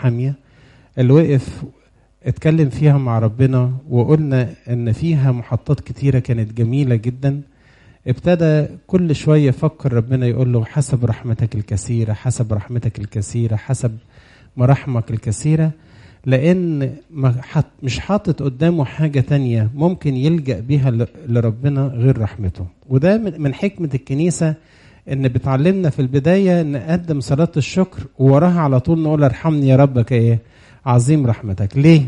حامية اللي وقف اتكلم فيها مع ربنا وقلنا ان فيها محطات كتيرة كانت جميلة جدا ابتدى كل شوية يفكر ربنا يقول له حسب رحمتك الكثيرة حسب رحمتك الكثيرة حسب مراحمك الكثيرة لأن ما حط مش حاطط قدامه حاجة تانية ممكن يلجأ بيها ل- لربنا غير رحمته وده من من حكمة الكنيسة إن بتعلمنا في البداية نقدم صلاة الشكر ووراها على طول نقول ارحمني يا ربك إيه عظيم رحمتك ليه؟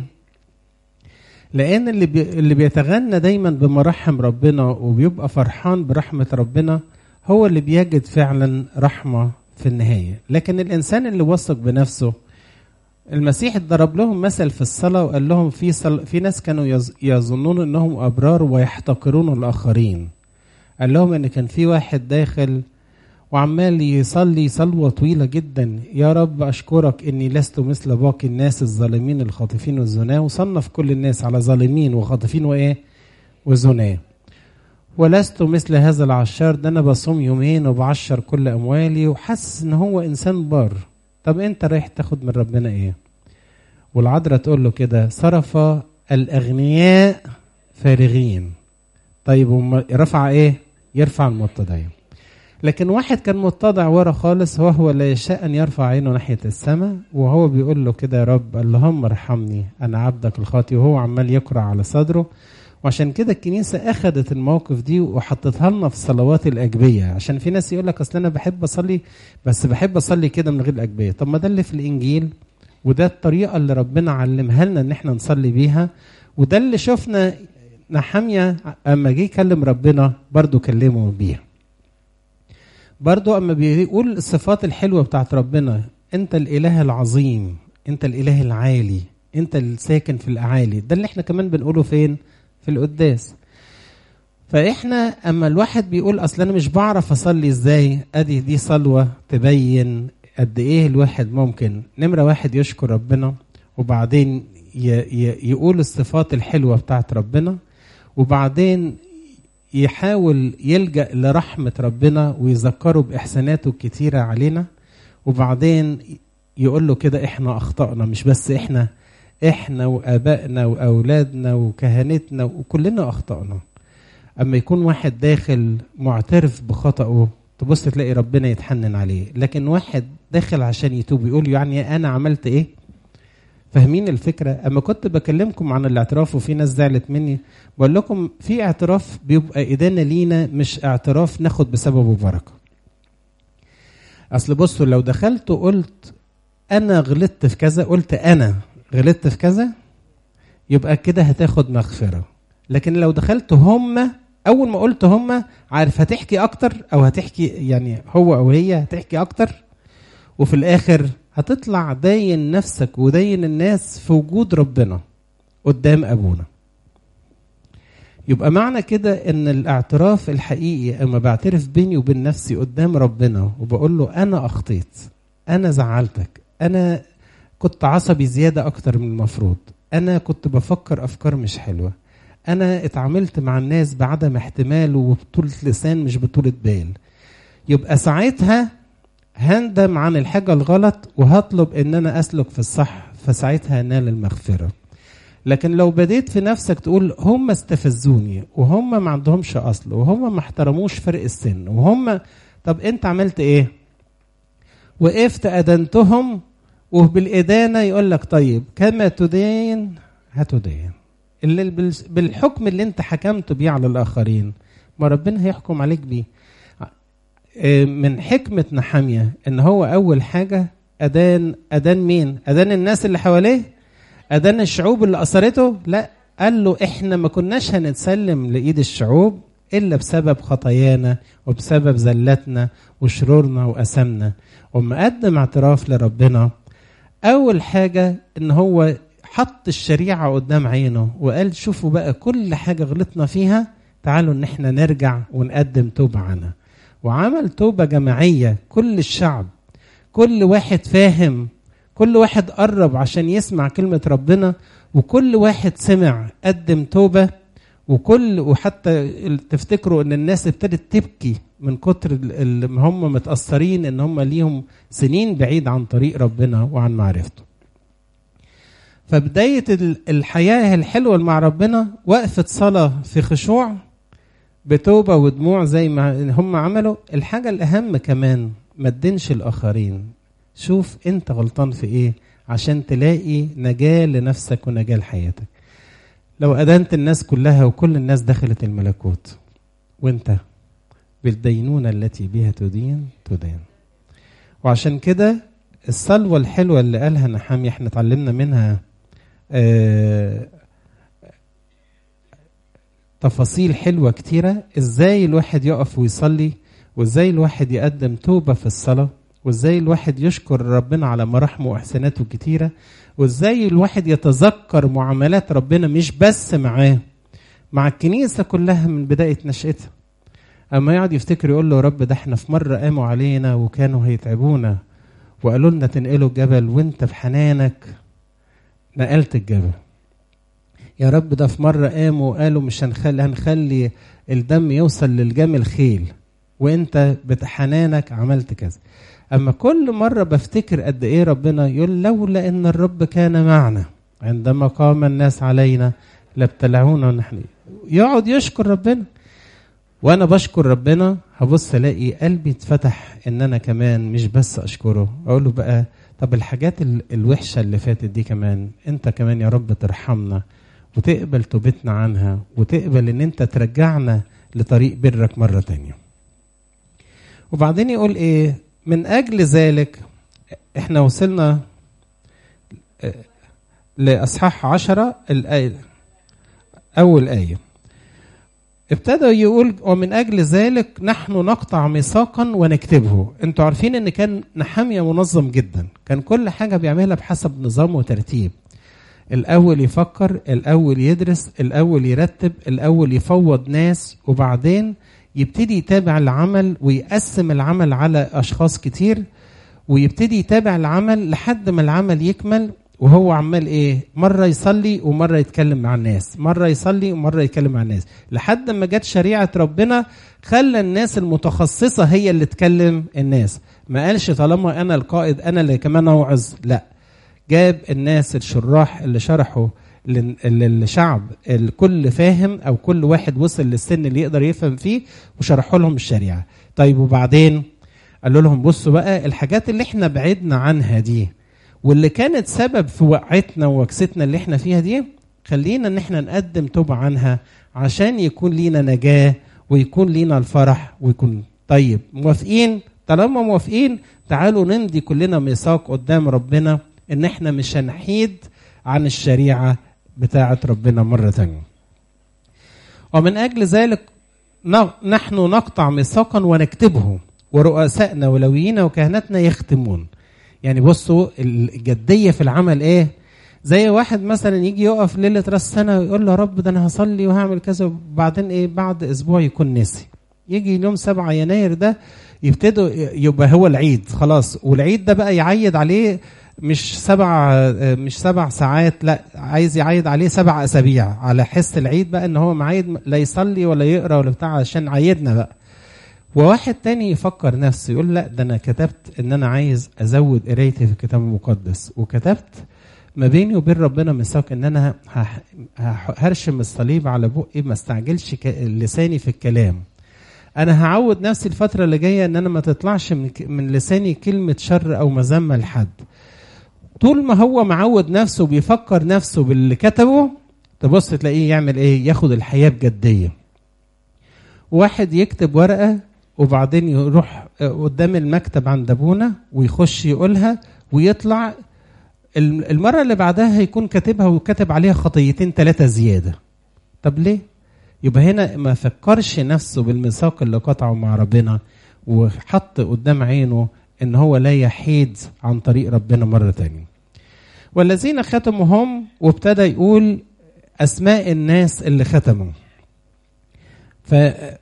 لأن اللي بي اللي بيتغنى دايما بمراحم ربنا وبيبقى فرحان برحمة ربنا هو اللي بيجد فعلا رحمة في النهاية لكن الإنسان اللي وثق بنفسه المسيح ضرب لهم مثل في الصلاة وقال لهم في صل... في ناس كانوا يظ... يظنون انهم ابرار ويحتقرون الاخرين. قال لهم ان كان في واحد داخل وعمال يصلي صلوة طويلة جدا يا رب أشكرك إني لست مثل باقي الناس الظالمين الخاطفين والزناة وصنف كل الناس على ظالمين وخاطفين وإيه وزناة ولست مثل هذا العشار ده أنا بصوم يومين وبعشر كل أموالي وحاسس إن هو إنسان بار طب أنت رايح تاخد من ربنا إيه والعذراء تقول له كده صرف الأغنياء فارغين طيب وما- رفع إيه يرفع المتضعين لكن واحد كان متضع ورا خالص وهو لا يشاء ان يرفع عينه ناحيه السماء وهو بيقول له كده يا رب اللهم ارحمني انا عبدك الخاطي وهو عمال يقرع على صدره وعشان كده الكنيسه اخذت الموقف دي وحطتها لنا في الصلوات الاجبيه عشان في ناس يقول لك اصل انا بحب اصلي بس بحب اصلي كده من غير الاجبيه طب ما ده اللي في الانجيل وده الطريقه اللي ربنا علمها لنا ان احنا نصلي بيها وده اللي شفنا نحاميه اما جه يكلم ربنا برضو كلمه بيها برضو اما بيقول الصفات الحلوه بتاعت ربنا انت الاله العظيم انت الاله العالي انت الساكن في الاعالي ده اللي احنا كمان بنقوله فين في القداس فاحنا اما الواحد بيقول اصل انا مش بعرف اصلي ازاي ادي دي صلوه تبين قد ايه الواحد ممكن نمره واحد يشكر ربنا وبعدين ي ي يقول الصفات الحلوه بتاعت ربنا وبعدين يحاول يلجأ لرحمة ربنا ويذكره بإحساناته الكتيرة علينا وبعدين يقول له كده احنا أخطأنا مش بس احنا احنا وآبائنا وأولادنا وكهنتنا وكلنا أخطأنا أما يكون واحد داخل معترف بخطأه تبص تلاقي ربنا يتحنن عليه لكن واحد داخل عشان يتوب يقول يعني أنا عملت إيه فاهمين الفكرة أما كنت بكلمكم عن الاعتراف وفي ناس زعلت مني بقول لكم في اعتراف بيبقى إدانة لينا مش اعتراف ناخد بسببه بركة أصل بصوا لو دخلت وقلت أنا غلطت في كذا قلت أنا غلطت في كذا يبقى كده هتاخد مغفرة لكن لو دخلت هم أول ما قلت هم عارف هتحكي أكتر أو هتحكي يعني هو أو هي هتحكي أكتر وفي الآخر هتطلع داين نفسك وداين الناس في وجود ربنا قدام أبونا يبقى معنى كده ان الاعتراف الحقيقي اما بعترف بيني وبين نفسي قدام ربنا وبقول له انا اخطيت انا زعلتك انا كنت عصبي زياده اكتر من المفروض انا كنت بفكر افكار مش حلوه انا اتعاملت مع الناس بعدم احتمال وبطولة لسان مش بطولة بال يبقى ساعتها هندم عن الحاجة الغلط وهطلب ان انا اسلك في الصح فساعتها انال المغفرة لكن لو بديت في نفسك تقول هم استفزوني وهم ما عندهمش اصل وهم ما احترموش فرق السن وهم طب انت عملت ايه وقفت ادنتهم وبالادانه يقول لك طيب كما تدين هتدين اللي بالحكم اللي انت حكمت بيه على الاخرين ما ربنا هيحكم عليك بيه من حكمة نحامية ان هو اول حاجة ادان ادان مين ادان الناس اللي حواليه ادان الشعوب اللي اثرته لا قال له احنا ما كناش هنتسلم لايد الشعوب الا بسبب خطايانا وبسبب زلتنا وشرورنا واثامنا وما قدم اعتراف لربنا اول حاجه ان هو حط الشريعه قدام عينه وقال شوفوا بقى كل حاجه غلطنا فيها تعالوا ان احنا نرجع ونقدم توبه عنها وعمل توبه جماعيه كل الشعب كل واحد فاهم كل واحد قرب عشان يسمع كلمة ربنا وكل واحد سمع قدم توبة وكل وحتى تفتكروا ان الناس ابتدت تبكي من كتر اللي هم متأثرين ان هم ليهم سنين بعيد عن طريق ربنا وعن معرفته فبداية الحياة الحلوة مع ربنا وقفة صلاة في خشوع بتوبة ودموع زي ما هم عملوا الحاجة الأهم كمان ما تدينش الآخرين شوف أنت غلطان في إيه عشان تلاقي نجاة لنفسك ونجاة لحياتك لو أدنت الناس كلها وكل الناس دخلت الملكوت وانت بالدينونة التي بها تدين تدان وعشان كده الصلوة الحلوة اللي قالها نحامي احنا اتعلمنا منها اه تفاصيل حلوة كتيرة ازاي الواحد يقف ويصلي وازاي الواحد يقدم توبة في الصلاة وازاي الواحد يشكر ربنا على مراحمه واحساناته الكتيرة وازاي الواحد يتذكر معاملات ربنا مش بس معاه مع الكنيسة كلها من بداية نشأتها اما يقعد يفتكر يقول له رب ده احنا في مرة قاموا علينا وكانوا هيتعبونا وقالوا لنا تنقلوا الجبل وانت في حنانك نقلت الجبل يا رب ده في مرة قاموا وقالوا مش هنخلي هنخلي الدم يوصل للجمل خيل وانت بحنانك عملت كذا اما كل مرة بفتكر قد ايه ربنا يقول لولا ان الرب كان معنا عندما قام الناس علينا لابتلعونا ونحن يقعد يشكر ربنا وانا بشكر ربنا هبص الاقي قلبي اتفتح ان انا كمان مش بس اشكره اقول له بقى طب الحاجات الوحشه اللي فاتت دي كمان انت كمان يا رب ترحمنا وتقبل توبتنا عنها وتقبل ان انت ترجعنا لطريق برك مره تانية وبعدين يقول ايه من اجل ذلك احنا وصلنا لاصحاح عشرة الايه اول ايه ابتدى يقول ومن اجل ذلك نحن نقطع ميثاقا ونكتبه انتوا عارفين ان كان نحاميه منظم جدا كان كل حاجه بيعملها بحسب نظام وترتيب الاول يفكر الاول يدرس الاول يرتب الاول يفوض ناس وبعدين يبتدي يتابع العمل ويقسم العمل على اشخاص كتير ويبتدي يتابع العمل لحد ما العمل يكمل وهو عمال ايه مره يصلي ومره يتكلم مع الناس مره يصلي ومره يتكلم مع الناس لحد ما جت شريعه ربنا خلى الناس المتخصصه هي اللي تكلم الناس ما قالش طالما انا القائد انا اللي كمان اوعظ لا جاب الناس الشراح اللي شرحوا للشعب الكل فاهم او كل واحد وصل للسن اللي يقدر يفهم فيه وشرحوا لهم الشريعه طيب وبعدين قالوا لهم بصوا بقى الحاجات اللي احنا بعدنا عنها دي واللي كانت سبب في وقعتنا ووكستنا اللي احنا فيها دي خلينا ان احنا نقدم توبة عنها عشان يكون لينا نجاة ويكون لينا الفرح ويكون طيب موافقين طالما موافقين تعالوا نمضي كلنا ميثاق قدام ربنا ان احنا مش هنحيد عن الشريعة بتاعة ربنا مرة تانية ومن اجل ذلك نحن نقطع ميثاقا ونكتبه ورؤسائنا ولوينا وكهنتنا يختمون يعني بصوا الجديه في العمل ايه زي واحد مثلا يجي يقف ليله راس سنه ويقول له يا رب ده انا هصلي وهعمل كذا وبعدين ايه بعد اسبوع يكون نسي يجي يوم 7 يناير ده يبتدوا يبقى هو العيد خلاص والعيد ده بقى يعيد عليه مش سبع مش سبع ساعات لا عايز يعيد عليه سبع اسابيع على حس العيد بقى ان هو معيد لا يصلي ولا يقرا ولا بتاع عشان عيدنا بقى وواحد تاني يفكر نفسه يقول لا ده انا كتبت ان انا عايز ازود قرايتي في الكتاب المقدس وكتبت ما بيني وبين ربنا ميثاق ان انا هرشم الصليب على بقي ما استعجلش لساني في الكلام انا هعود نفسي الفتره اللي جايه ان انا ما تطلعش من, من لساني كلمه شر او مذمه لحد طول ما هو معود نفسه بيفكر نفسه باللي كتبه تبص تلاقيه يعمل ايه ياخد الحياه بجديه واحد يكتب ورقه وبعدين يروح قدام المكتب عند ابونا ويخش يقولها ويطلع المره اللي بعدها هيكون كاتبها وكاتب عليها خطيتين ثلاثه زياده طب ليه يبقى هنا ما فكرش نفسه بالميثاق اللي قطعه مع ربنا وحط قدام عينه ان هو لا يحيد عن طريق ربنا مره تانية والذين ختموا هم وابتدى يقول اسماء الناس اللي ختموا ف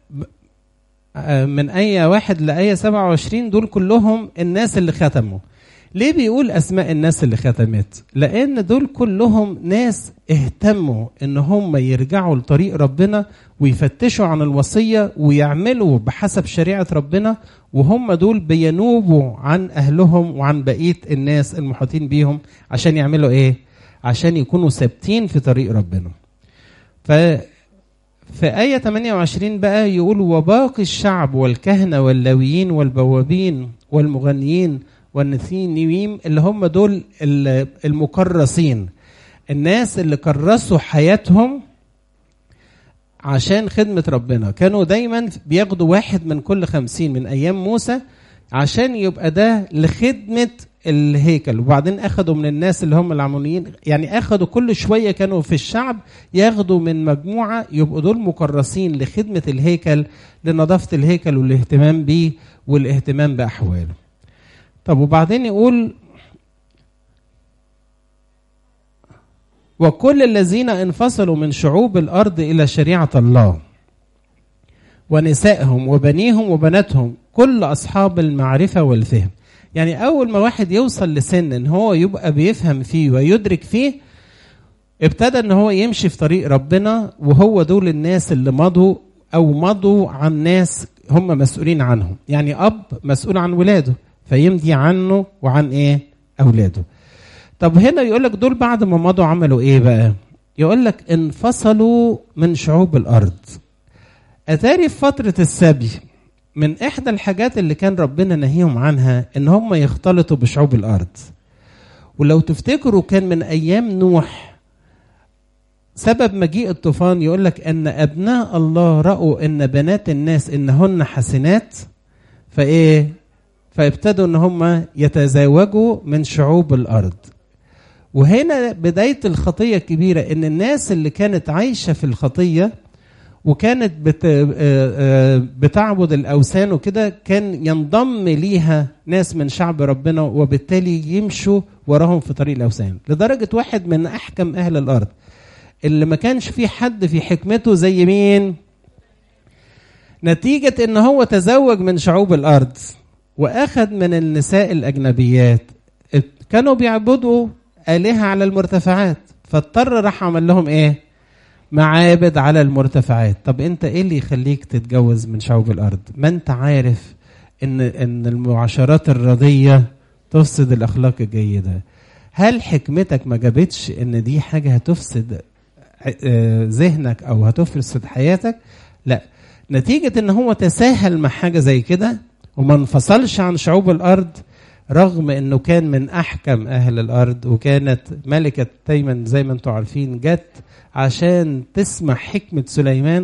من آية واحد لآية 27 دول كلهم الناس اللي ختموا ليه بيقول أسماء الناس اللي ختمت لأن دول كلهم ناس اهتموا إن هم يرجعوا لطريق ربنا ويفتشوا عن الوصية ويعملوا بحسب شريعة ربنا وهم دول بينوبوا عن أهلهم وعن بقية الناس المحيطين بيهم عشان يعملوا إيه عشان يكونوا ثابتين في طريق ربنا ف في آية 28 بقى يقول وباقي الشعب والكهنة واللاويين والبوابين والمغنيين والنثينيين اللي هم دول المكرسين الناس اللي كرسوا حياتهم عشان خدمة ربنا كانوا دايما بياخدوا واحد من كل خمسين من أيام موسى عشان يبقى ده لخدمة الهيكل وبعدين أخدوا من الناس اللي هم العمونيين يعني أخدوا كل شوية كانوا في الشعب ياخدوا من مجموعة يبقوا دول مكرسين لخدمة الهيكل لنظافة الهيكل والاهتمام بيه والاهتمام بأحواله طب وبعدين يقول وكل الذين انفصلوا من شعوب الارض الى شريعه الله ونسائهم وبنيهم وبناتهم كل اصحاب المعرفه والفهم يعني اول ما واحد يوصل لسن ان هو يبقى بيفهم فيه ويدرك فيه ابتدى ان هو يمشي في طريق ربنا وهو دول الناس اللي مضوا او مضوا عن ناس هم مسؤولين عنهم يعني اب مسؤول عن ولاده فيمضي عنه وعن ايه اولاده طب هنا يقول لك دول بعد ما مضوا عملوا ايه بقى يقول لك انفصلوا من شعوب الارض اتاري في فتره السبي من احدى الحاجات اللي كان ربنا نهيهم عنها ان هم يختلطوا بشعوب الارض ولو تفتكروا كان من ايام نوح سبب مجيء الطوفان يقول لك ان ابناء الله راوا ان بنات الناس انهن حسنات فايه فابتدوا ان هم يتزاوجوا من شعوب الارض وهنا بدايه الخطيه الكبيره ان الناس اللي كانت عايشه في الخطيه وكانت بت بتعبد الاوثان وكده كان ينضم ليها ناس من شعب ربنا وبالتالي يمشوا وراهم في طريق الاوثان لدرجه واحد من احكم اهل الارض اللي ما كانش في حد في حكمته زي مين نتيجه ان هو تزوج من شعوب الارض واخذ من النساء الاجنبيات كانوا بيعبدوا الهه على المرتفعات فاضطر راح عمل لهم ايه معابد على المرتفعات طب انت ايه اللي يخليك تتجوز من شعوب الارض ما انت عارف ان ان المعاشرات الرضيه تفسد الاخلاق الجيده هل حكمتك ما جابتش ان دي حاجه هتفسد ذهنك او هتفسد حياتك لا نتيجه ان هو تساهل مع حاجه زي كده وما انفصلش عن شعوب الارض رغم انه كان من احكم اهل الارض وكانت ملكه تيمن زي ما انتم عارفين جت عشان تسمع حكمه سليمان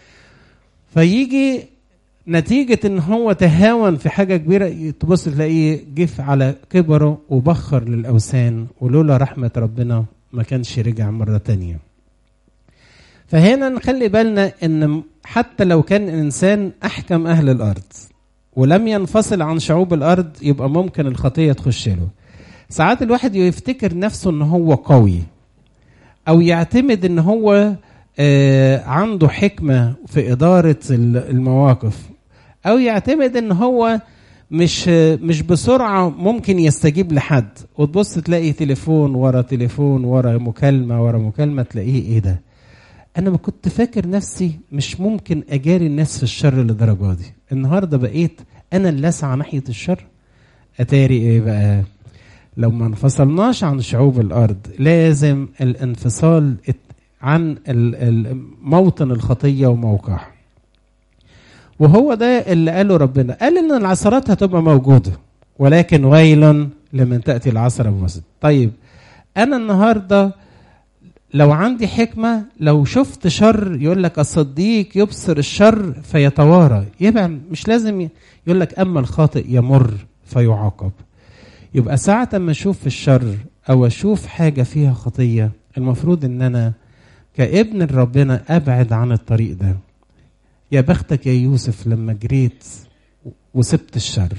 فيجي نتيجة ان هو تهاون في حاجة كبيرة تبص تلاقيه جف على كبره وبخر للأوثان ولولا رحمة ربنا ما كانش رجع مرة تانية فهنا نخلي بالنا ان حتى لو كان انسان احكم اهل الارض ولم ينفصل عن شعوب الارض يبقى ممكن الخطيه تخش له ساعات الواحد يفتكر نفسه ان هو قوي او يعتمد ان هو آه عنده حكمه في اداره المواقف او يعتمد ان هو مش مش بسرعه ممكن يستجيب لحد وتبص تلاقي تليفون ورا تليفون ورا مكالمه ورا مكالمه تلاقيه ايه ده انا ما كنت فاكر نفسي مش ممكن اجاري الناس في الشر للدرجه دي النهارده بقيت انا اللي اسعى ناحيه الشر اتاري ايه بقى لو ما انفصلناش عن شعوب الارض لازم الانفصال عن موطن الخطيه وموقعها وهو ده اللي قاله ربنا قال ان العثرات هتبقى موجوده ولكن ويل لمن تاتي العثره بمسجد طيب انا النهارده لو عندي حكمة لو شفت شر يقول لك الصديق يبصر الشر فيتوارى يبقى مش لازم يقول لك أما الخاطئ يمر فيعاقب يبقى ساعة ما أشوف الشر أو أشوف حاجة فيها خطية المفروض إن أنا كابن ربنا أبعد عن الطريق ده يا بختك يا يوسف لما جريت وسبت الشر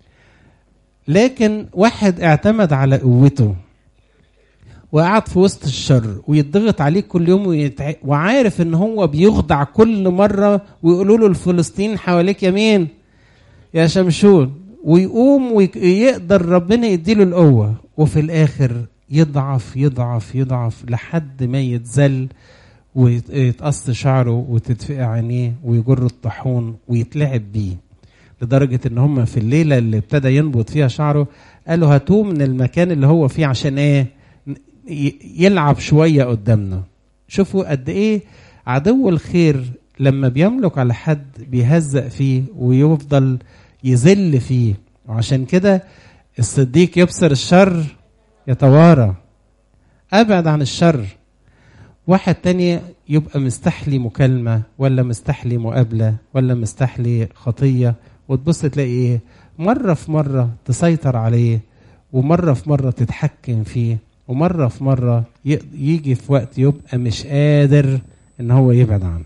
لكن واحد اعتمد على قوته وقعد في وسط الشر ويضغط عليه كل يوم ويتع... وعارف ان هو بيخضع كل مره ويقولوا له الفلسطينيين حواليك يمين يا شمشون ويقوم ويقدر ربنا يديله القوه وفي الاخر يضعف يضعف يضعف لحد ما يتذل ويتقص شعره وتتفقع عينيه ويجر الطاحون ويتلعب بيه لدرجة ان هم في الليلة اللي ابتدى ينبض فيها شعره قالوا هاتوه من المكان اللي هو فيه عشان ايه يلعب شويه قدامنا شوفوا قد ايه عدو الخير لما بيملك على حد بيهزق فيه ويفضل يذل فيه وعشان كده الصديق يبصر الشر يتوارى ابعد عن الشر واحد تاني يبقى مستحلي مكالمة ولا مستحلي مقابلة ولا مستحلي خطية وتبص تلاقي ايه مرة في مرة تسيطر عليه ومرة في مرة تتحكم فيه ومرة في مرة يجي في وقت يبقى مش قادر ان هو يبعد عنه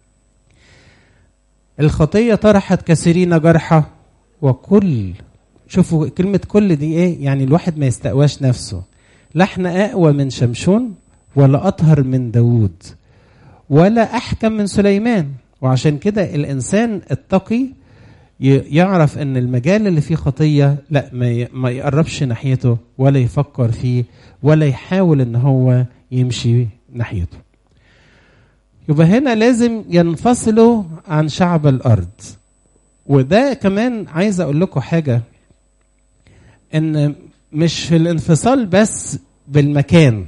الخطية طرحت كثيرين جرحى وكل شوفوا كلمة كل دي ايه يعني الواحد ما يستقواش نفسه لا احنا اقوى من شمشون ولا اطهر من داوود ولا احكم من سليمان وعشان كده الانسان التقي يعرف ان المجال اللي فيه خطيه لا ما يقربش ناحيته ولا يفكر فيه ولا يحاول ان هو يمشي ناحيته يبقى هنا لازم ينفصلوا عن شعب الارض وده كمان عايز اقول لكم حاجه ان مش الانفصال بس بالمكان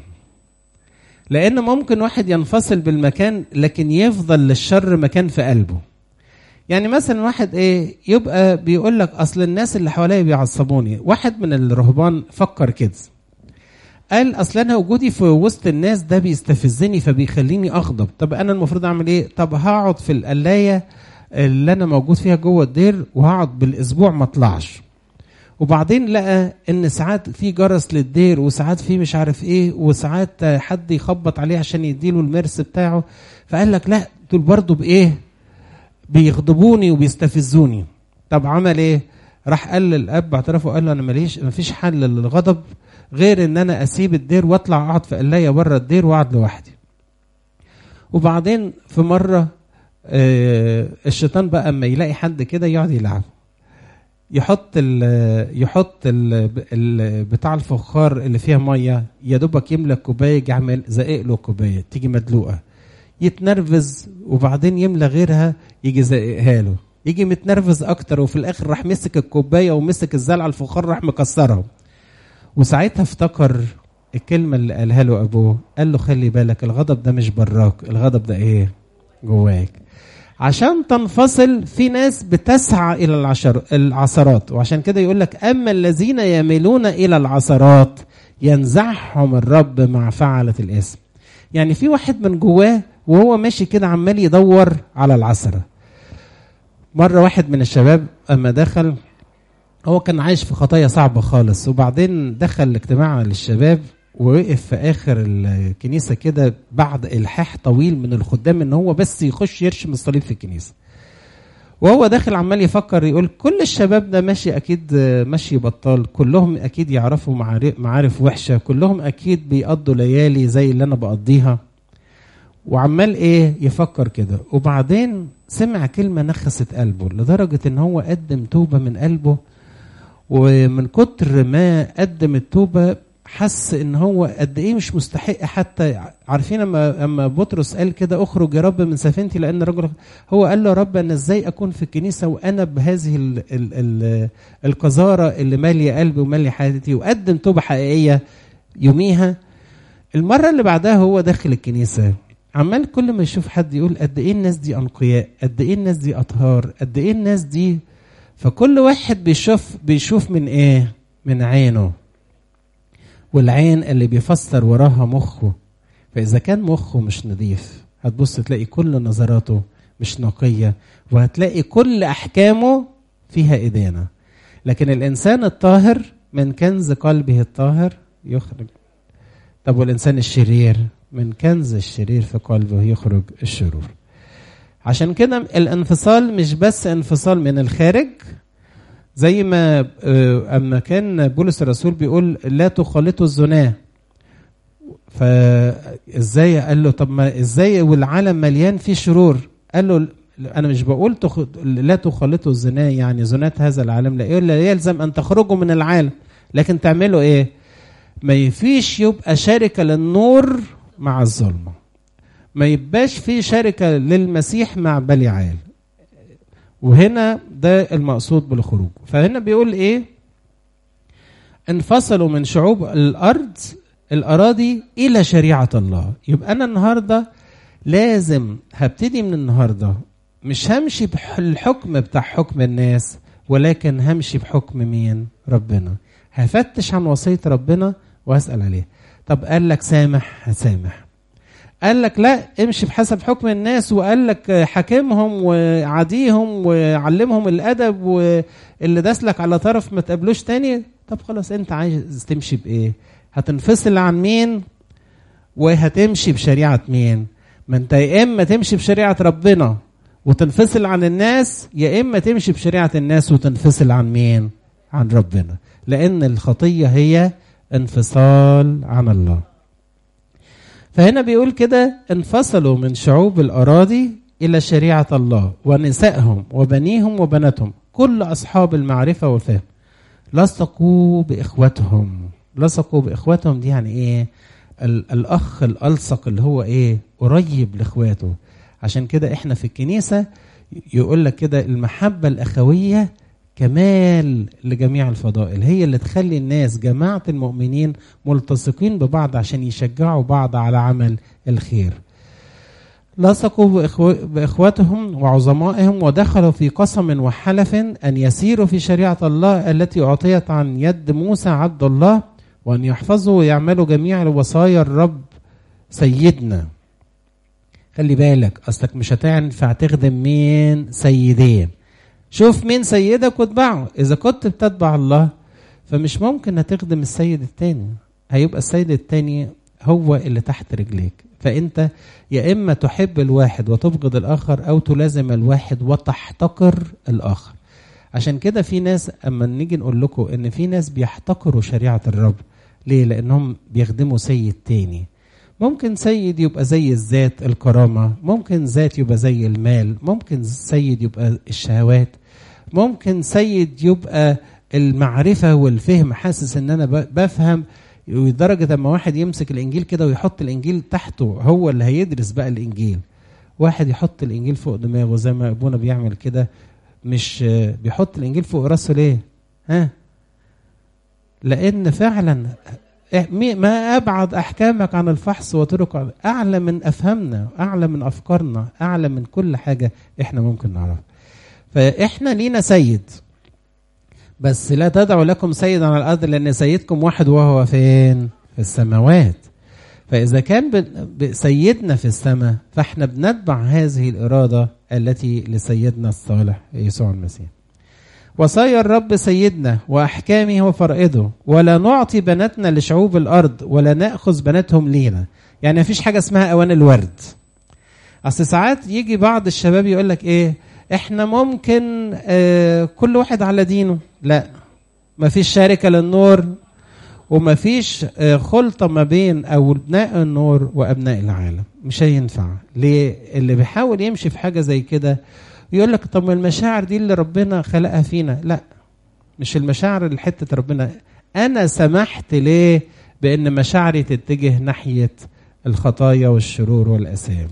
لان ممكن واحد ينفصل بالمكان لكن يفضل للشر مكان في قلبه يعني مثلا واحد ايه يبقى بيقول لك اصل الناس اللي حواليا بيعصبوني واحد من الرهبان فكر كده قال اصل انا وجودي في وسط الناس ده بيستفزني فبيخليني اغضب طب انا المفروض اعمل ايه طب هقعد في القلايه اللي انا موجود فيها جوه الدير وهقعد بالاسبوع ما اطلعش وبعدين لقى ان ساعات في جرس للدير وساعات في مش عارف ايه وساعات حد يخبط عليه عشان يديله المرس بتاعه فقال لك لا دول برضه بايه بيغضبوني وبيستفزوني طب عمل ايه راح قال للاب اعترفه قال له انا ماليش مفيش حل للغضب غير ان انا اسيب الدير واطلع اقعد في قلايه بره الدير واقعد لوحدي وبعدين في مره آه الشيطان بقى اما يلاقي حد كده يقعد يلعبه يحط ال يحط ال ال بتاع الفخار اللي فيها ميه يا دوبك يملى كوبايه يجي يعمل زقق له كوبايه تيجي مدلوقه يتنرفز وبعدين يملى غيرها يجي زققها له يجي متنرفز اكتر وفي الاخر راح مسك الكوبايه ومسك الزلعه الفخار راح مكسرها وساعتها افتكر الكلمه اللي قالها له ابوه قال له خلي بالك الغضب ده مش براك الغضب ده ايه جواك عشان تنفصل في ناس بتسعى الى العشر العثرات وعشان كده يقول لك اما الذين يميلون الى العثرات ينزعهم الرب مع فعلة الاسم يعني في واحد من جواه وهو ماشي كده عمال يدور على العثرة مرة واحد من الشباب اما دخل هو كان عايش في خطايا صعبة خالص وبعدين دخل الاجتماع للشباب ووقف في اخر الكنيسه كده بعد الحاح طويل من الخدام ان هو بس يخش يرشم الصليب في الكنيسه وهو داخل عمال يفكر يقول كل الشباب ده ماشي اكيد ماشي بطال كلهم اكيد يعرفوا معارف, معارف وحشه كلهم اكيد بيقضوا ليالي زي اللي انا بقضيها وعمال ايه يفكر كده وبعدين سمع كلمه نخست قلبه لدرجه ان هو قدم توبه من قلبه ومن كتر ما قدم التوبه حس ان هو قد ايه مش مستحق حتى عارفين اما اما بطرس قال كده اخرج يا رب من سفينتي لان رجل هو قال له يا رب انا ازاي اكون في الكنيسه وانا بهذه ال ال ال القذاره اللي ماليه قلبي وماليه حياتي وقدم توبه حقيقيه يوميها المره اللي بعدها هو داخل الكنيسه عمال كل ما يشوف حد يقول قد ايه الناس دي انقياء قد ايه الناس دي اطهار قد ايه الناس دي فكل واحد بيشوف بيشوف من ايه من عينه والعين اللي بيفسر وراها مخه فإذا كان مخه مش نظيف هتبص تلاقي كل نظراته مش نقية وهتلاقي كل أحكامه فيها إدانة لكن الإنسان الطاهر من كنز قلبه الطاهر يخرج طب والإنسان الشرير من كنز الشرير في قلبه يخرج الشرور عشان كده الانفصال مش بس انفصال من الخارج زي ما اما كان بولس الرسول بيقول لا تخالطوا الزنا فازاي قال له طب ما ازاي والعالم مليان فيه شرور قال له انا مش بقول تخ... لا تخالطوا الزنا يعني زنات هذا العالم لا يقول يلزم ان تخرجوا من العالم لكن تعملوا ايه ما يفيش يبقى شركه للنور مع الظلمه ما يبقاش في شركه للمسيح مع بليعال وهنا ده المقصود بالخروج فهنا بيقول ايه انفصلوا من شعوب الارض الاراضي الى شريعه الله يبقى انا النهارده لازم هبتدي من النهارده مش همشي بالحكم بتاع حكم الناس ولكن همشي بحكم مين ربنا هفتش عن وصيه ربنا واسال عليه طب قال لك سامح هسامح قال لك لا امشي بحسب حكم الناس وقال لك حاكمهم وعاديهم وعلمهم الادب واللي داسلك على طرف ما تقابلوش تاني طب خلاص انت عايز تمشي بايه هتنفصل عن مين وهتمشي بشريعه مين ما انت يا اما تمشي بشريعه ربنا وتنفصل عن الناس يا اما تمشي بشريعه الناس وتنفصل عن مين عن ربنا لان الخطيه هي انفصال عن الله فهنا بيقول كده انفصلوا من شعوب الاراضي الى شريعه الله ونسائهم وبنيهم وبناتهم كل اصحاب المعرفه والفهم لصقوا باخوتهم لصقوا باخوتهم دي يعني ايه الاخ الالصق اللي هو ايه قريب لاخواته عشان كده احنا في الكنيسه يقول لك كده المحبه الاخويه كمال لجميع الفضائل هي اللي تخلي الناس جماعه المؤمنين ملتصقين ببعض عشان يشجعوا بعض على عمل الخير لصقوا بإخو... باخوتهم وعظمائهم ودخلوا في قسم وحلف ان يسيروا في شريعه الله التي اعطيت عن يد موسى عبد الله وان يحفظوا ويعملوا جميع وصايا الرب سيدنا خلي بالك اصلك مش هتنفع تخدم مين سيدين شوف مين سيدك واتبعه اذا كنت بتتبع الله فمش ممكن هتخدم السيد التاني هيبقى السيد التاني هو اللي تحت رجليك فانت يا اما تحب الواحد وتبغض الاخر او تلازم الواحد وتحتقر الاخر عشان كده في ناس اما نيجي نقول لكم ان في ناس بيحتقروا شريعه الرب ليه لانهم بيخدموا سيد تاني ممكن سيد يبقى زي الذات الكرامه ممكن ذات يبقى زي المال ممكن سيد يبقى الشهوات ممكن سيد يبقى المعرفه والفهم حاسس ان انا بفهم لدرجه اما واحد يمسك الانجيل كده ويحط الانجيل تحته هو اللي هيدرس بقى الانجيل واحد يحط الانجيل فوق دماغه زي ما ابونا بيعمل كده مش بيحط الانجيل فوق راسه ليه ها لان فعلا ما ابعد احكامك عن الفحص وطرق اعلى من افهامنا اعلى من افكارنا اعلى من كل حاجه احنا ممكن نعرفها فاحنا لينا سيد بس لا تدعوا لكم سيدا على الارض لان سيدكم واحد وهو فين في السماوات فاذا كان سيدنا في السماء فاحنا بنتبع هذه الاراده التي لسيدنا الصالح يسوع المسيح وصايا الرب سيدنا واحكامه وفرائضه ولا نعطي بناتنا لشعوب الارض ولا ناخذ بناتهم لينا يعني مفيش حاجه اسمها اوان الورد اصل ساعات يجي بعض الشباب يقول لك ايه احنا ممكن آه كل واحد على دينه لا مفيش شركه للنور ومفيش آه خلطه ما بين ابناء النور وابناء العالم مش هينفع ليه اللي بيحاول يمشي في حاجه زي كده يقول لك طب ما المشاعر دي اللي ربنا خلقها فينا لا مش المشاعر اللي حته ربنا انا سمحت ليه بان مشاعري تتجه ناحيه الخطايا والشرور والاثام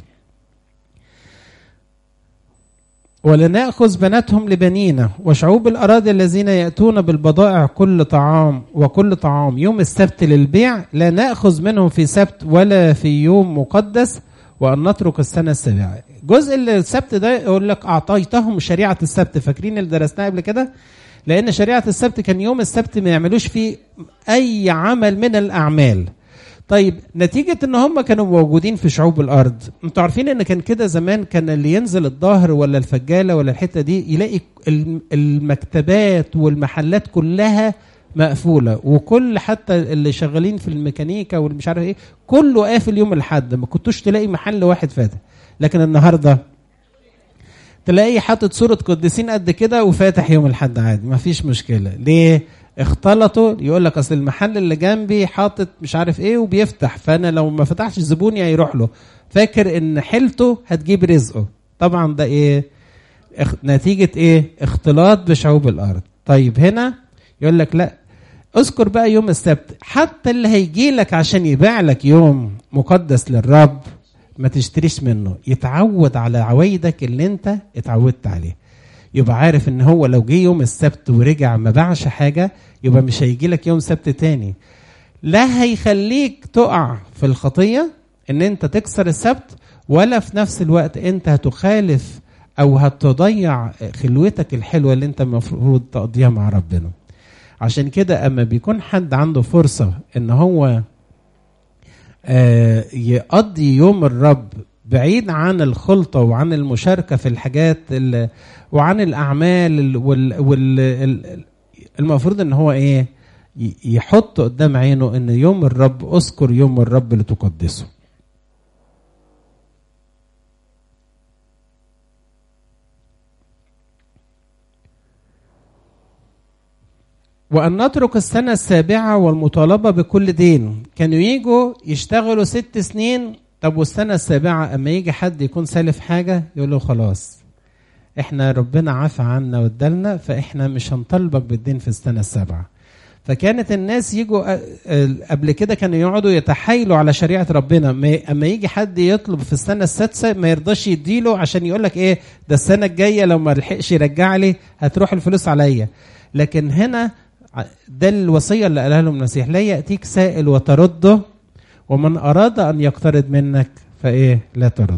ولنأخذ بناتهم لبنينا وشعوب الأراضي الذين يأتون بالبضائع كل طعام وكل طعام يوم السبت للبيع لا نأخذ منهم في سبت ولا في يوم مقدس وأن نترك السنة السابعة جزء السبت ده يقول لك أعطيتهم شريعة السبت فاكرين اللي درسناها قبل كده لأن شريعة السبت كان يوم السبت ما يعملوش فيه أي عمل من الأعمال طيب نتيجة ان هم كانوا موجودين في شعوب الارض انتوا عارفين ان كان كده زمان كان اللي ينزل الظهر ولا الفجالة ولا الحتة دي يلاقي المكتبات والمحلات كلها مقفولة وكل حتى اللي شغالين في الميكانيكا واللي مش عارف ايه كله قافل يوم الاحد ما كنتوش تلاقي محل واحد فاتح لكن النهارده تلاقي حاطط صورة قديسين قد كده وفاتح يوم الاحد عادي ما فيش مشكلة ليه؟ اختلطوا يقول لك اصل المحل اللي جنبي حاطط مش عارف ايه وبيفتح فانا لو ما فتحش زبوني هيروح له فاكر ان حيلته هتجيب رزقه طبعا ده ايه اخ... نتيجة ايه اختلاط بشعوب الارض طيب هنا يقول لك لا اذكر بقى يوم السبت حتى اللي هيجي لك عشان يبيع لك يوم مقدس للرب ما تشتريش منه يتعود على عوايدك اللي انت اتعودت عليه يبقى عارف ان هو لو جه يوم السبت ورجع ما باعش حاجه يبقى مش هيجي لك يوم سبت تاني لا هيخليك تقع في الخطيه ان انت تكسر السبت ولا في نفس الوقت انت هتخالف او هتضيع خلوتك الحلوه اللي انت المفروض تقضيها مع ربنا عشان كده اما بيكون حد عنده فرصه ان هو آه يقضي يوم الرب بعيد عن الخلطه وعن المشاركه في الحاجات وعن الاعمال وال, وال المفروض ان هو ايه يحط قدام عينه ان يوم الرب اذكر يوم الرب لتقدسه وأن نترك السنة السابعة والمطالبة بكل دين كانوا يجوا يشتغلوا ست سنين طب والسنة السابعة أما يجي حد يكون سالف حاجة يقول له خلاص احنا ربنا عفى عنا وادالنا فاحنا مش هنطالبك بالدين في السنة السابعة فكانت الناس يجوا قبل كده كانوا يقعدوا يتحايلوا على شريعة ربنا اما يجي حد يطلب في السنة السادسة ما يرضاش يديله عشان يقول لك ايه ده السنة الجاية لو ما لحقش يرجع لي هتروح الفلوس عليا لكن هنا ده الوصيه اللي قالها لهم المسيح لا ياتيك سائل وترده ومن اراد ان يقترض منك فايه لا ترد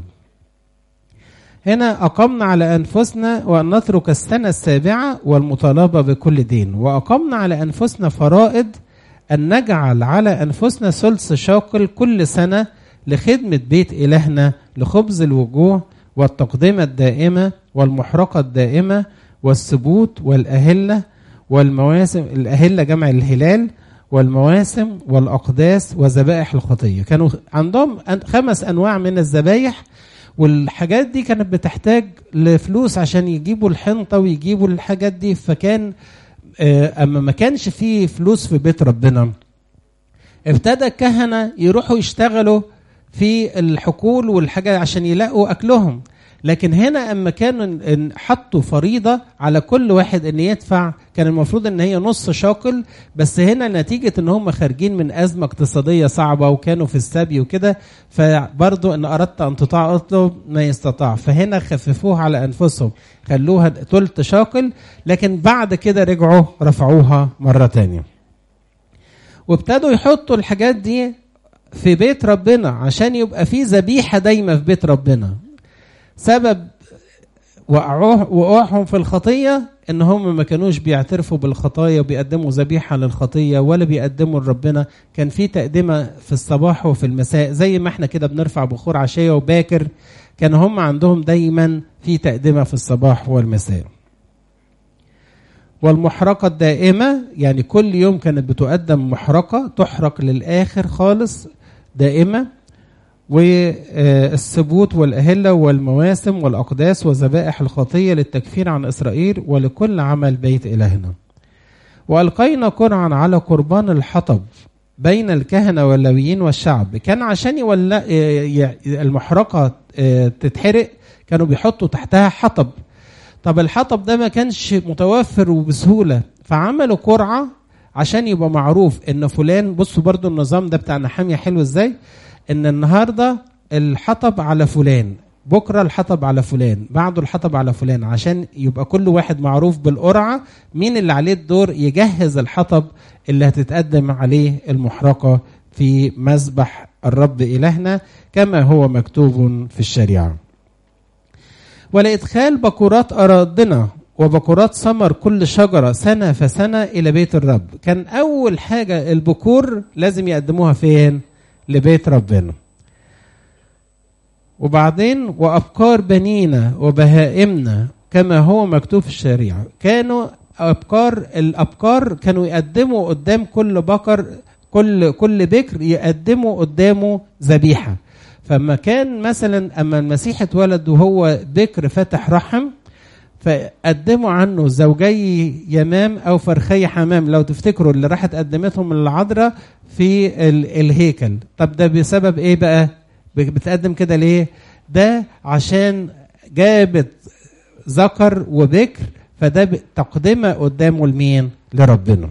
هنا اقمنا على انفسنا وان نترك السنه السابعه والمطالبه بكل دين واقمنا على انفسنا فرائض ان نجعل على انفسنا ثلث شاقل كل سنه لخدمه بيت الهنا لخبز الوجوه والتقدمه الدائمه والمحرقه الدائمه والثبوت والاهله والمواسم الأهلة جمع الهلال والمواسم والأقداس وذبائح الخطية كانوا عندهم خمس أنواع من الذبايح والحاجات دي كانت بتحتاج لفلوس عشان يجيبوا الحنطة ويجيبوا الحاجات دي فكان أما ما كانش فيه فلوس في بيت ربنا ابتدى الكهنة يروحوا يشتغلوا في الحقول والحاجة عشان يلاقوا أكلهم لكن هنا اما كانوا حطوا فريضه على كل واحد ان يدفع كان المفروض ان هي نص شاكل بس هنا نتيجه ان هم خارجين من ازمه اقتصاديه صعبه وكانوا في السبي وكده فبرضه ان اردت ان تطاع اطلب ما يستطاع فهنا خففوها على انفسهم خلوها تلت شاكل لكن بعد كده رجعوا رفعوها مره تانية وابتدوا يحطوا الحاجات دي في بيت ربنا عشان يبقى في ذبيحه دايمه في بيت ربنا سبب وقعوه وقوعهم في الخطيه ان هم ما كانوش بيعترفوا بالخطايا وبيقدموا ذبيحه للخطيه ولا بيقدموا لربنا كان في تقدمه في الصباح وفي المساء زي ما احنا كده بنرفع بخور عشيه وباكر كان هم عندهم دايما في تقدمه في الصباح والمساء والمحرقة الدائمة يعني كل يوم كانت بتقدم محرقة تحرق للآخر خالص دائمة والثبوت والأهلة والمواسم والأقداس وذبائح الخطية للتكفير عن إسرائيل ولكل عمل بيت إلهنا وألقينا قرعا على قربان الحطب بين الكهنة واللويين والشعب كان عشان يولا المحرقة تتحرق كانوا بيحطوا تحتها حطب طب الحطب ده ما كانش متوفر وبسهولة فعملوا قرعة عشان يبقى معروف ان فلان بصوا برضو النظام ده بتاع نحامية حلو ازاي ان النهارده الحطب على فلان بكره الحطب على فلان بعده الحطب على فلان عشان يبقى كل واحد معروف بالقرعه مين اللي عليه الدور يجهز الحطب اللي هتتقدم عليه المحرقه في مذبح الرب الهنا كما هو مكتوب في الشريعه ولادخال بكورات اراضنا وبكورات ثمر كل شجره سنه فسنه الى بيت الرب كان اول حاجه البكور لازم يقدموها فين لبيت ربنا وبعدين وأبكار بنينا وبهائمنا كما هو مكتوب في الشريعة كانوا أبكار الأبكار كانوا يقدموا قدام كل بكر كل كل بكر يقدموا قدامه ذبيحة فما كان مثلا أما المسيح اتولد وهو بكر فتح رحم فقدموا عنه زوجي يمام او فرخي حمام لو تفتكروا اللي راحت قدمتهم العذراء في الهيكل طب ده بسبب ايه بقى بتقدم كده ليه ده عشان جابت ذكر وبكر فده تقدمه قدامه لمين لربنا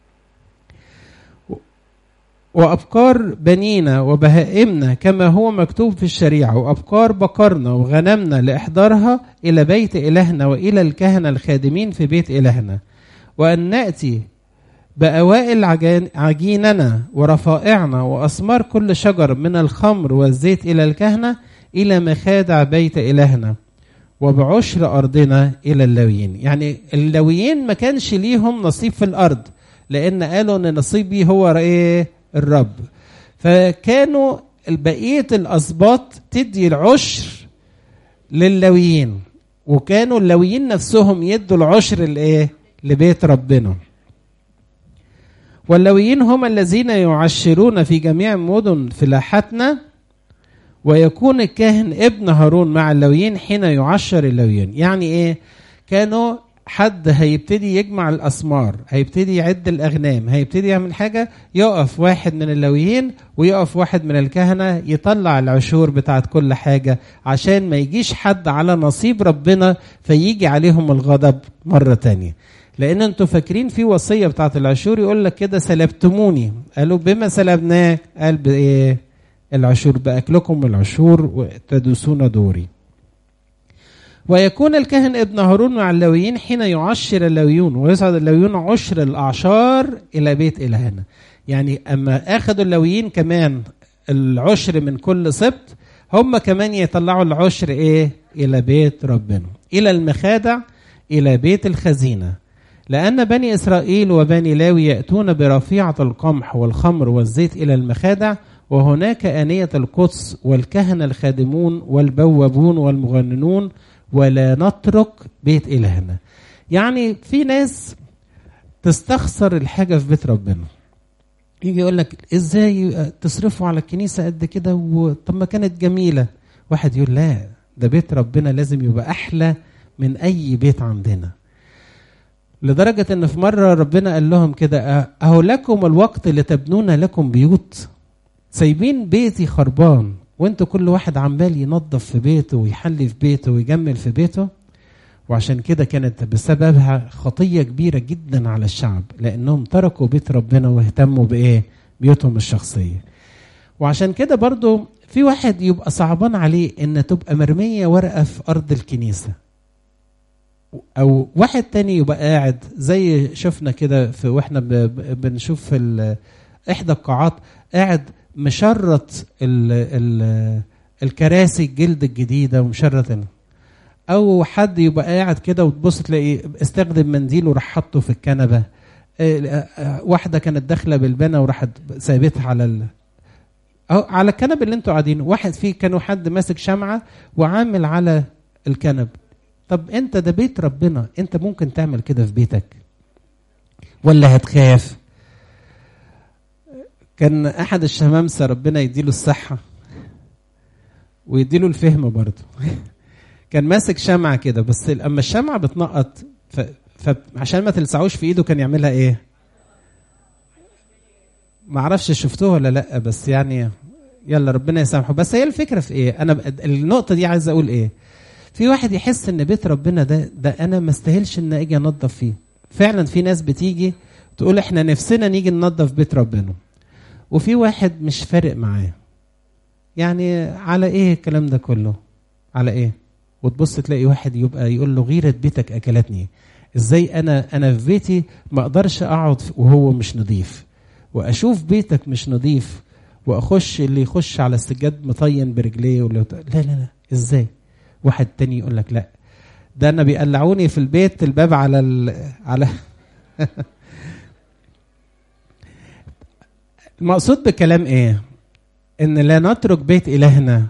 وأبكار بنينا وبهائمنا كما هو مكتوب في الشريعة وأبكار بقرنا وغنمنا لإحضارها إلى بيت إلهنا وإلى الكهنة الخادمين في بيت إلهنا وأن نأتي بأوائل عجان- عجيننا ورفائعنا وأثمار كل شجر من الخمر والزيت إلى الكهنة إلى مخادع بيت إلهنا وبعشر أرضنا إلى اللويين يعني اللويين ما كانش ليهم نصيب في الأرض لأن قالوا أن نصيبي هو إيه الرب فكانوا بقية الأسباط تدي العشر للويين وكانوا اللويين نفسهم يدوا العشر الايه لبيت ربنا واللويين هم الذين يعشرون في جميع مدن فلاحتنا ويكون الكاهن ابن هارون مع اللويين حين يعشر اللويين يعني ايه كانوا حد هيبتدي يجمع الاسمار هيبتدي يعد الاغنام هيبتدي يعمل حاجه يقف واحد من اللويين ويقف واحد من الكهنه يطلع العشور بتاعت كل حاجه عشان ما يجيش حد على نصيب ربنا فيجي عليهم الغضب مره تانية لان انتوا فاكرين في وصيه بتاعت العشور يقول لك كده سلبتموني قالوا بما سلبناك قال بايه العشور باكلكم العشور وتدوسون دوري ويكون الكاهن ابن هارون مع اللويين حين يعشر اللويون ويصعد اللويون عشر الاعشار الى بيت الهنا يعني اما اخذوا اللويين كمان العشر من كل سبت هم كمان يطلعوا العشر ايه الى بيت ربنا الى المخادع الى بيت الخزينه لأن بني إسرائيل وبني لاوي يأتون برفيعة القمح والخمر والزيت إلى المخادع وهناك آنية القدس والكهنة الخادمون والبوابون والمغننون ولا نترك بيت إلهنا يعني في ناس تستخسر الحاجة في بيت ربنا يجي يقول لك ازاي تصرفوا على الكنيسة قد كده و- طب ما كانت جميلة واحد يقول لا ده بيت ربنا لازم يبقى أحلى من أي بيت عندنا لدرجة ان في مرة ربنا قال لهم كده "أه- اهو لكم الوقت لتبنون لكم بيوت سايبين بيتي خربان وانتوا كل واحد عمال ينظف في بيته ويحلي في بيته ويجمل في بيته وعشان كده كانت بسببها خطية كبيرة جدا على الشعب لانهم تركوا بيت ربنا واهتموا بايه بيوتهم الشخصية وعشان كده برضو في واحد يبقى صعبان عليه ان تبقى مرمية ورقة في ارض الكنيسة او واحد تاني يبقى قاعد زي شفنا كده في واحنا ب- ب- بنشوف في ال- احدى القاعات قاعد مشرط ال ال الكراسي الجلد الجديده ومشرط ال- او حد يبقى قاعد كده وتبص تلاقي استخدم منديل وراح حطه في الكنبه آه، آه، واحده كانت داخله بالبنا وراحت سايبتها على ال... أو على الكنب اللي انتوا قاعدين واحد فيه كانوا حد ماسك شمعه وعامل على الكنب طب انت ده بيت ربنا انت ممكن تعمل كده في بيتك ولا هتخاف كان احد الشمامسه ربنا يديله الصحه ويديله الفهم برضه كان ماسك شمعه كده بس اما الشمعه بتنقط ف... فعشان ما تلسعوش في ايده كان يعملها ايه ما اعرفش شفتوه ولا لا بس يعني يلا ربنا يسامحه بس هي الفكره في ايه انا ب- النقطه دي عايز اقول ايه في واحد يحس ان بيت ربنا ده ده انا ما استاهلش ان اجي انظف فيه فعلا في ناس بتيجي تقول احنا نفسنا نيجي ننظف بيت ربنا وفي واحد مش فارق معاه يعني على ايه الكلام ده كله على ايه وتبص تلاقي واحد يبقى يقول له غيرة بيتك اكلتني ازاي انا انا في بيتي ما اقدرش اقعد وهو مش نظيف واشوف بيتك مش نظيف واخش اللي يخش على السجاد مطين برجليه ولا لا لا لا ازاي واحد تاني يقول لك لا ده انا بيقلعوني في البيت الباب على ال... على المقصود بكلام ايه ان لا نترك بيت الهنا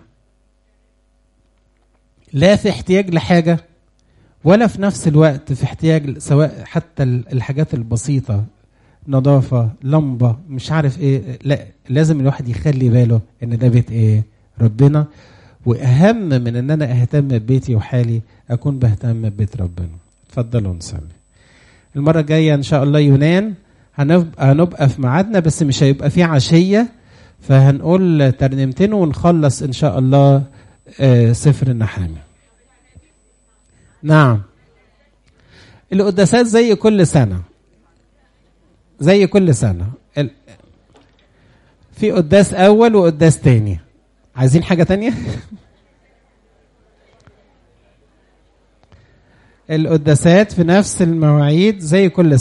لا في احتياج لحاجه ولا في نفس الوقت في احتياج سواء حتى الحاجات البسيطه نظافه لمبه مش عارف ايه لا لازم الواحد يخلي باله ان ده بيت ايه ربنا واهم من ان انا اهتم ببيتي وحالي اكون بهتم ببيت ربنا اتفضلوا نصلي المره الجايه ان شاء الله يونان هنبقى هنبقى في ميعادنا بس مش هيبقى في عشيه فهنقول ترنيمتين ونخلص ان شاء الله آه، سفر النحامي نعم القداسات زي كل سنه زي كل سنه ال- في قداس اول وقداس تاني عايزين حاجه تانية القداسات في نفس المواعيد زي كل